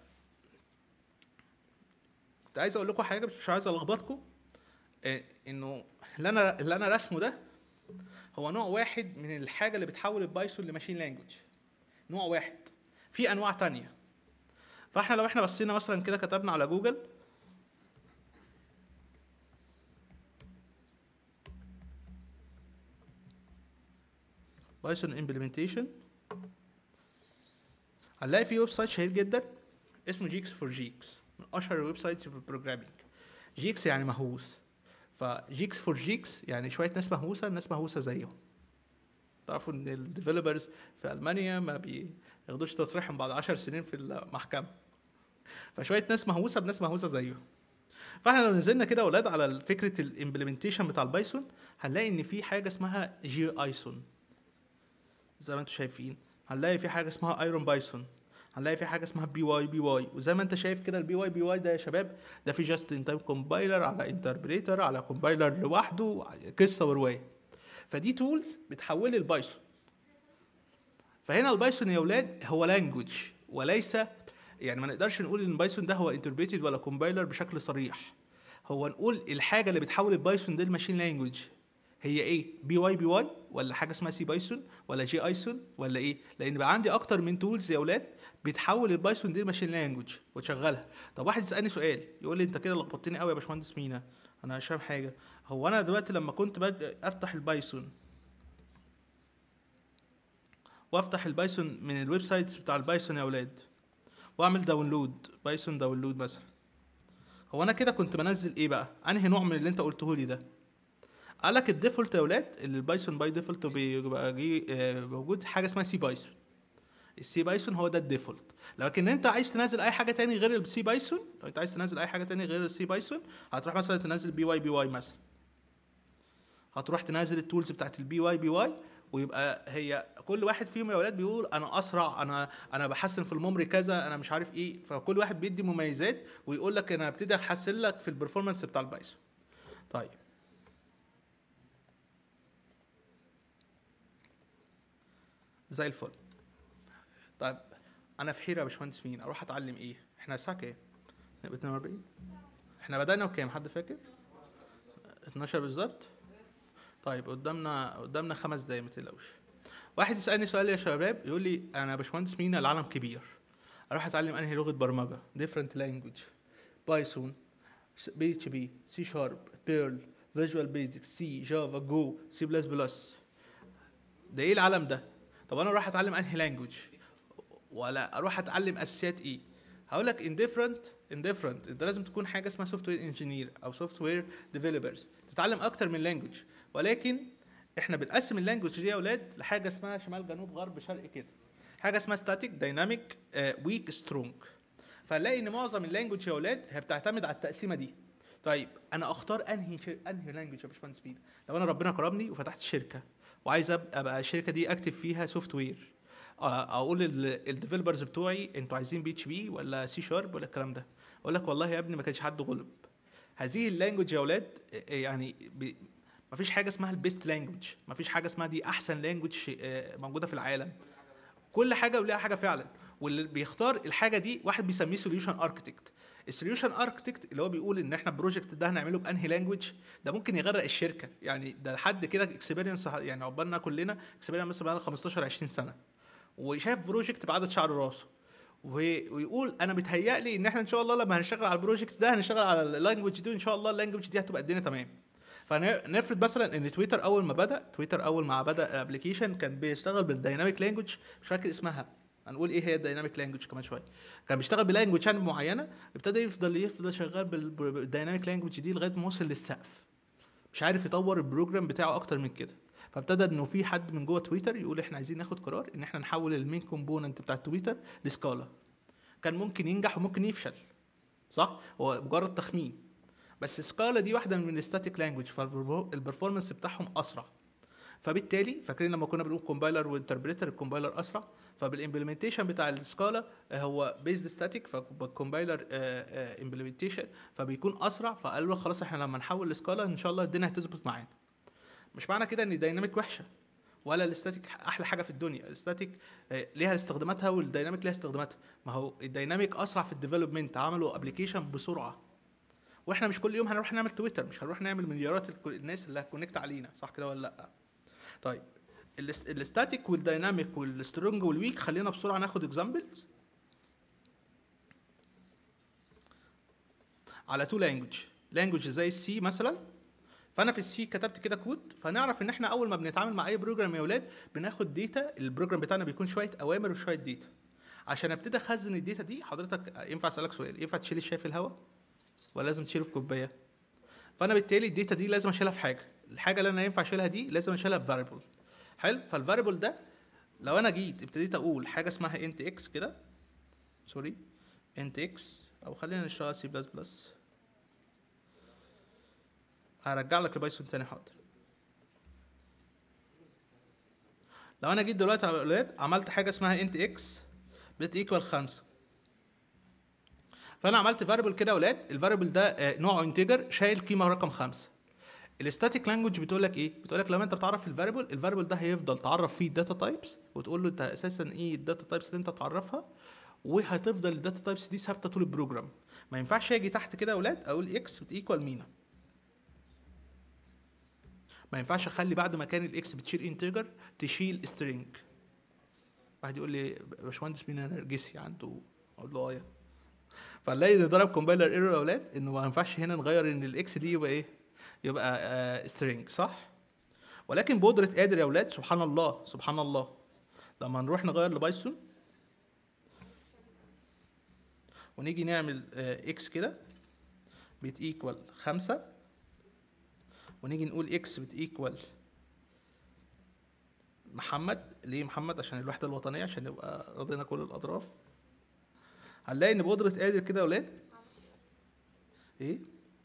كنت عايز اقول لكم حاجه بس مش عايز الخبطكم إيه انه اللي انا اللي انا رسمه ده هو نوع واحد من الحاجه اللي بتحول البايثون لماشين لانجوج نوع واحد في انواع تانية فاحنا لو احنا بصينا مثلا كده كتبنا على جوجل بايثون امبلمنتيشن هنلاقي في ويب سايت شهير جدا اسمه جيكس فور جيكس من اشهر الويب سايتس في البروجرامينج جيكس يعني مهووس فجيكس فور جيكس يعني شويه ناس مهووسه الناس مهووسه زيهم تعرفوا ان الديفلوبرز في المانيا ما بياخدوش تصريح من بعد 10 سنين في المحكمه فشويه ناس مهووسه بناس مهووسه زيهم فاحنا لو نزلنا كده اولاد على فكره الامبلمنتيشن بتاع البايثون هنلاقي ان في حاجه اسمها جي ايسون زي ما انتم شايفين هنلاقي في حاجه اسمها ايرون بايثون هنلاقي في حاجه اسمها بي واي بي واي وزي ما انت شايف كده البي واي بي واي ده يا شباب ده في جاست ان تايم كومبايلر على انتربريتر على كومبايلر لوحده قصه وروايه فدي تولز بتحول البايثون فهنا البايثون يا اولاد هو لانجوج وليس يعني ما نقدرش نقول ان بايثون ده هو انتربريتد ولا كومبايلر بشكل صريح هو نقول الحاجه اللي بتحول البايثون دي الماشين لانجوج هي ايه بي واي بي واي ولا حاجه اسمها سي بايثون ولا جي ايثون ولا ايه لان بقى عندي اكتر من تولز يا اولاد بتحول البايثون دي ماشين لانجوج وتشغلها طب واحد يسالني سؤال يقول لي انت كده لخبطتني قوي يا باشمهندس مينا انا مش فاهم حاجه هو انا دلوقتي لما كنت بد... افتح البايثون وافتح البايثون من الويب سايتس بتاع البايثون يا اولاد واعمل داونلود بايثون داونلود مثلا هو انا كده كنت بنزل ايه بقى انهي نوع من اللي انت قلته لي ده قال لك الديفولت يا اولاد اللي البايثون باي ديفولت بيبقى جي آه، موجود حاجه اسمها سي بايثون السي بايثون هو ده الديفولت لكن انت عايز تنزل اي حاجه تاني غير السي بايثون لو انت عايز تنزل اي حاجه تاني غير السي بايثون هتروح مثلا تنزل بي واي بي واي مثلا هتروح تنزل التولز بتاعت البي واي بي واي ويبقى هي كل واحد فيهم يا ولاد بيقول انا اسرع انا انا بحسن في الميموري كذا انا مش عارف ايه فكل واحد بيدي مميزات ويقول لك انا هبتدي احسن لك في البرفورمانس بتاع البايثون طيب زي الفل طيب انا في حيره يا باشمهندس مين اروح اتعلم ايه احنا الساعه كام 42 احنا بدانا بكام حد فاكر 12 بالظبط طيب قدامنا قدامنا خمس دقايق ما تقلقوش واحد يسالني سؤال يا شباب يقول لي انا يا باشمهندس مين العالم كبير اروح اتعلم انهي لغه برمجه different language بايثون بي اتش بي سي شارب بيرل فيجوال بيزك سي جافا جو سي بلس بلس ده ايه العالم ده طب انا اروح اتعلم انهي لانجوج ولا اروح اتعلم اساسيات ايه هقول لك indifferent indifferent انت لازم تكون حاجه اسمها سوفت وير انجينير او سوفت وير ديفلوبرز تتعلم اكتر من لانجوج ولكن احنا بنقسم اللانجوج دي يا اولاد لحاجه اسمها شمال جنوب غرب شرق كده حاجه اسمها ستاتيك دايناميك ويك سترونج فنلاقي ان معظم اللانجوج يا اولاد هي بتعتمد على التقسيمه دي طيب انا اختار انهي شر... انهي لانجوج يا باشمهندس بيه لو انا ربنا كرمني وفتحت شركه وعايز أب- ابقى الشركه دي اكتب فيها سوفت وير اقول الديفلوبرز بتوعي انتوا عايزين بي اتش بي ولا سي شارب ولا الكلام ده اقول لك والله يا ابني ما كانش حد غلب هذه اللانجوج يا اولاد يعني ب... ما فيش حاجه اسمها البيست لانجوج ما فيش حاجه اسمها دي احسن لانجوج موجوده في العالم كل حاجه وليها حاجه فعلا واللي بيختار الحاجه دي واحد بيسميه سوليوشن اركتكت السوليوشن اركتكت اللي هو بيقول ان احنا البروجكت ده هنعمله بانهي لانجوج ده ممكن يغرق الشركه يعني ده حد كده اكسبيرينس يعني عقبالنا كلنا اكسبيرينس مثلا بقى 15 20 سنه وشاف بروجكت بعدد شعر راسه وهي- ويقول انا بيتهيألي ان احنا ان شاء الله لما هنشتغل على البروجكت ده هنشتغل على اللانجوج دي وان شاء الله اللانجوج دي هتبقى الدنيا تمام فنفرض مثلا ان تويتر اول ما بدا تويتر اول ما بدا الابلكيشن كان بيشتغل بالدايناميك لانجوج مش فاكر اسمها هنقول ايه هي الدايناميك لانجوج كمان شويه كان بيشتغل بلانجوج يعني معينه ابتدى يفضل يفضل شغال بال- بالدايناميك لانجوج دي لغايه ما وصل للسقف مش عارف يطور البروجرام بتاعه اكتر من كده فابتدى انه في حد من جوه تويتر يقول احنا عايزين ناخد قرار ان احنا نحول المين كومبوننت بتاع تويتر لسكالا كان ممكن ينجح وممكن يفشل صح هو مجرد تخمين بس سكالا دي واحده من الستاتيك لانجوج فالبرفورمانس بتاعهم اسرع فبالتالي فاكرين لما كنا بنقول كومبايلر وانتربريتر الكومبايلر اسرع فبالامبلمنتيشن بتاع السكالا هو بيزد ستاتيك فالكومبايلر امبلمنتيشن فبيكون اسرع فقالوا له خلاص احنا لما نحول لسكالا ان شاء الله الدنيا هتظبط معانا مش معنى كده ان الديناميك وحشه ولا الاستاتيك احلى حاجه في الدنيا الاستاتيك آه، ليها استخداماتها والديناميك ليها استخداماتها ما هو الديناميك اسرع في الديفلوبمنت عملوا ابلكيشن بسرعه واحنا مش كل يوم هنروح نعمل تويتر مش هنروح نعمل مليارات الك- الناس اللي هتكونكت علينا صح كده ولا لا طيب الاس- الاستاتيك والديناميك والسترونج والويك خلينا بسرعه ناخد اكزامبلز على تو لانجوج لانجوج زي السي مثلا فانا في السي كتبت كده كود فنعرف ان احنا اول ما بنتعامل مع اي بروجرام يا اولاد بناخد داتا البروجرام بتاعنا بيكون شويه اوامر وشويه داتا عشان ابتدي اخزن الداتا دي حضرتك ينفع اسالك سؤال ينفع تشيل الشاي في الهواء ولا لازم تشيله في كوبايه فانا بالتالي الداتا دي لازم اشيلها في حاجه الحاجه اللي انا ينفع اشيلها دي لازم اشيلها في فاريبل حلو فالفاريبل ده لو انا جيت ابتديت اقول حاجه اسمها انت اكس كده سوري انت اكس او خلينا نشتغل سي بلس بلس هرجع لك البايثون تاني حاضر لو انا جيت دلوقتي يا اولاد عملت حاجه اسمها انت اكس بت ايكوال خمسة فانا عملت فاريبل كده يا اولاد الفاريبل ده آه، نوعه انتجر شايل قيمه رقم خمسة الستاتيك لانجوج بتقول لك ايه بتقول لك لما انت بتعرف الفاريبل الفاريبل ده هيفضل تعرف فيه الداتا تايبس وتقول له انت اساسا ايه الداتا تايبس اللي انت تعرفها وهتفضل الداتا تايبس دي ثابته طول البروجرام ما ينفعش اجي تحت كده يا اولاد اقول اكس بتيكوال مينا ما ينفعش اخلي بعد ما كان الاكس بتشيل انتجر تشيل سترينج واحد يقول لي باشمهندس مين نرجسي عنده اقول له اه يا. فنلاقي ان ضرب كومبايلر ايرور يا اولاد انه ما ينفعش هنا نغير ان الاكس دي يبقى ايه يبقى آه سترينج صح ولكن بقدرة قادر يا اولاد سبحان الله سبحان الله لما نروح نغير لبايثون ونيجي نعمل آه اكس كده بت ايكوال خمسة ونيجي نقول اكس بت ايكوال محمد ليه محمد عشان الوحدة الوطنية عشان نبقى راضينا كل الأطراف هنلاقي إن بقدرة قادر كده يا ولاد إيه؟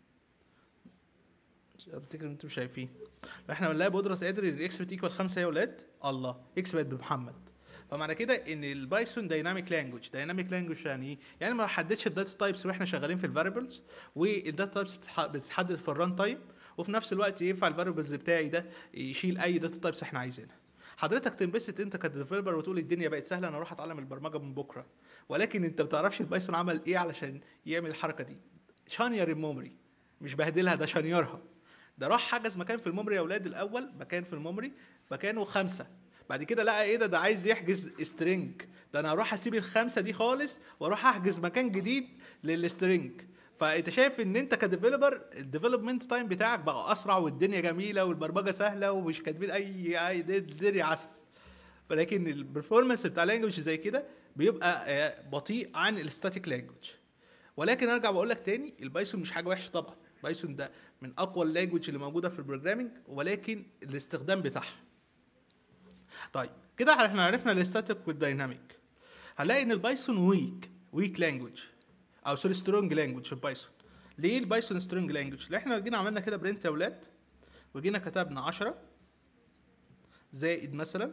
مش افتكر ان انتوا مش شايفين احنا بنلاقي بقدرة قادر ان الاكس بتيكوال خمسة يا ولاد الله اكس بقت بمحمد فمعنى كده ان البايثون دايناميك لانجوج دايناميك لانجوج يعني ايه يعني ما حددش الداتا تايبس واحنا شغالين في الفاريبلز والداتا تايبس بتتحدد في الران تايم وفي نفس الوقت ينفع الفاريبلز بتاعي ده يشيل اي داتا تايبس احنا عايزينها حضرتك تنبسط انت كديفلوبر وتقول الدنيا بقت سهله انا اروح اتعلم البرمجه من بكره ولكن انت ما بتعرفش البايثون عمل ايه علشان يعمل الحركه دي شانير الميموري مش بهدلها ده شانيرها ده راح حجز مكان في الميموري يا اولاد الاول مكان في الميموري مكانه خمسة بعد كده لقى ايه ده ده عايز يحجز سترينج ده انا هروح اسيب الخمسه دي خالص واروح احجز مكان جديد للسترينج فانت شايف ان انت كديفلوبر الديفلوبمنت تايم بتاعك بقى اسرع والدنيا جميله والبرمجه سهله ومش كاتبين اي اي دري عسل ولكن البرفورمانس بتاع لانجوج زي كده بيبقى آه، بطيء عن الستاتيك لانجوج ولكن ارجع بقول لك تاني البايثون مش حاجه وحشه طبعا بايثون ده من اقوى اللانجوج اللي موجوده في البروجرامينج ولكن الاستخدام بتاعها طيب كده احنا عرفنا الستاتيك والدايناميك هنلاقي ان البايثون ويك ويك لانجوج او سوري سترونج لانجوج البايثون ليه البايثون سترونج لانجوج لان احنا جينا عملنا كده برنت يا اولاد وجينا كتبنا 10 زائد مثلا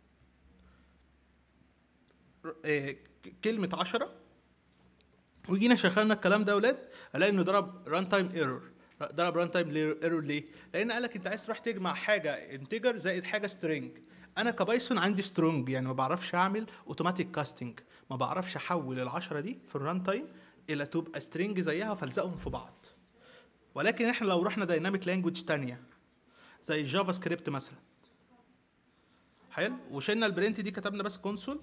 آه، ك- كلمة 10 وجينا شغلنا الكلام ده يا اولاد الاقي انه ضرب ران تايم ايرور ضرب ران تايم ايرور ليه؟ لان قال لك انت عايز تروح تجمع حاجه انتجر زائد حاجه سترينج انا كبايثون عندي سترونج يعني ما بعرفش اعمل اوتوماتيك كاستنج ما بعرفش احول العشرة دي في الران تايم الى تبقى سترينج زيها فالزقهم في بعض ولكن احنا لو رحنا دايناميك لانجوج تانية زي الجافا سكريبت مثلا حلو وشلنا البرنت دي كتبنا بس كونسول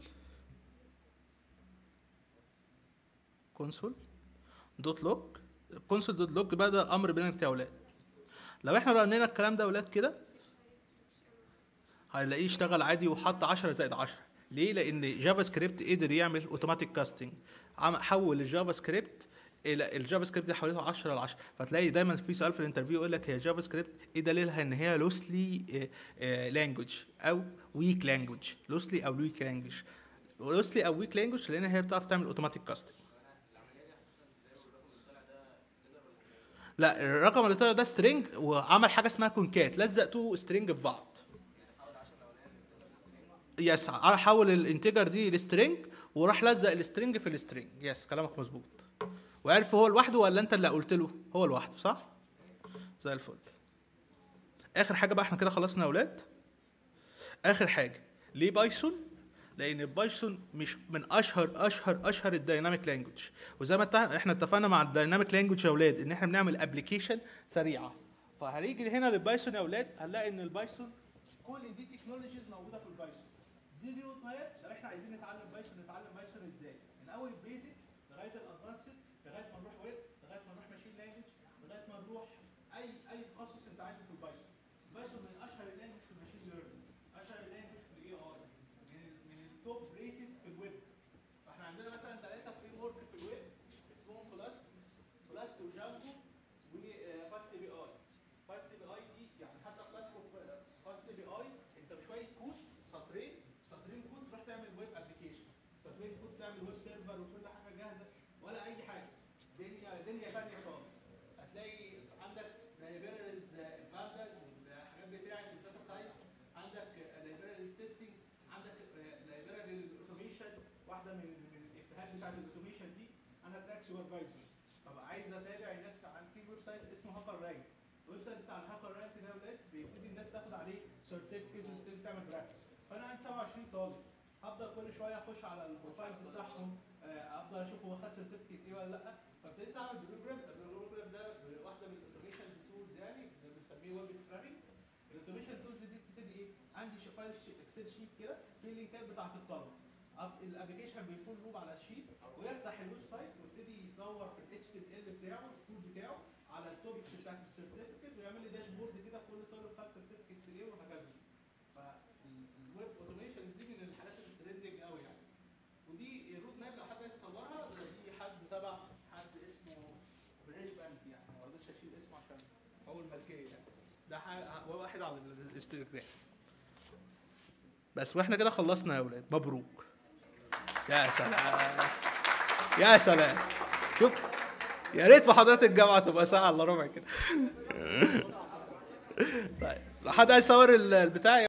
كونسول دوت لوج كونسول دوت لوج بقى ده امر برنامج بتاع اولاد لو احنا رنينا الكلام ده اولاد كده هنلاقيه اشتغل عادي وحط 10 زائد 10 ليه لان جافا سكريبت قدر يعمل اوتوماتيك كاستنج حول الجافا سكريبت الى الجافا سكريبت حولته 10 ل 10 فتلاقي دايما في سؤال في الانترفيو يقول لك هي جافا سكريبت ايه دليلها ان هي لوسلي لانجوج او ويك لانجوج لوسلي او ويك لانجوج لوسلي او ويك لانجوج لان هي بتعرف تعمل اوتوماتيك كاستنج لا الرقم اللي طلع ده سترينج وعمل حاجه اسمها كونكات لزق تو سترينج في بعض يس حول الانتجر دي لسترينج وراح لزق السترينج في السترينج يس كلامك مظبوط وعرف هو لوحده ولا انت اللي قلت له هو لوحده صح زي الفل اخر حاجه بقى احنا كده خلصنا يا اولاد اخر حاجه ليه بايثون لان بايثون مش من اشهر اشهر اشهر الدايناميك لانجوج وزي ما اتفق- احنا اتفقنا مع الدايناميك لانجوج يا اولاد ان احنا بنعمل ابلكيشن سريعه فهنيجي هنا للبايثون يا اولاد هنلاقي ان البايثون كل دي تكنولوجيز موجوده في البايثون دي دي روت ماب لو احنا عايزين نتعلم بايثون نتعلم بايثون ازاي من اول البيزك لغايه الادفانسد لغايه ما نروح ويب لغايه ما نروح ماشين لانجوج لغايه ما نروح اي اي تخصص انت عايزه في البايثون البايثون من اشهر اللانجوج في الماشين ليرنينج اشهر اللانجوج في الاي اي من ال- من التوب ريتد في الويب فاحنا عندنا مثلا ثلاثه فريم ورك في الويب اسمهم فلاسك فلاسك وجانجو وفاست بي اي فاست بي اي دي يعني حتى فلاسك فاست بي اي انت بشويه كود سطرين سطرين كود تروح تعمل ويب ابلكيشن سطرين كود تعمل ويب سيرفر وكل حاجه جاهزه ولا اي حاجه دنيا دنيا ثانيه خالص هتلاقي عندك لايبريز بانداز والحاجات بتاعت الداتا ساينس عندك لايبريز تيستنج عندك لايبريز الاوتوميشن واحده من من الافيهات بتاعت الاوتوميشن دي انا تراك سوبرفايزر طب عايز اتابع الناس عن في ويب سايت اسمه هاكر رانك الويب سايت بتاع الهاكر رانك ده يا ولاد بيبتدي الناس تاخد عليه سيرتيفيكت وتبتدي تعمل براكتس فانا عندي 27 طالب هفضل كل شويه اخش على البروفايلز بتاعهم آه، افضل اشوف هو خد سيرتيفيكت ايه ولا لا فابتديت اعمل بروجرام البروجرام ده واحده من الاوتوميشن تولز يعني اللي بنسميه ويب سكرابنج الاوتوميشن تولز دي بتبتدي ايه عندي شي- فايل شي- اكسل شيت كده فيه اللينكات بتاعت الطلبه أب- الابلكيشن بيفول لوب على الشيت ويفتح الويب سايت ويبتدي يدور في الاتش تي ال بتاعه الكود بتاعه على التوبكس بتاعت السيرتيفيكت ويعمل لي داشبورد كده كل طالب خد سيرتيفيكتس ايه وهكذا فالويب اوتوميشن دي من الحاجات الترندنج قوي يعني ودي الروت ماب لو حد عايز يصورها دي حد تبع حد اسمه بريش بانك يعني ما رضيتش اشيل اسمه عشان هو الملكيه يعني ده ح- هو واحد على الانستجرام بس واحنا كده خلصنا يا ولاد مبروك يا سلام يا سلام شوف يا ريت محاضرات الجامعه تبقى ساعه الا ربع كده طيب لو حد عايز يصور ال- البتاع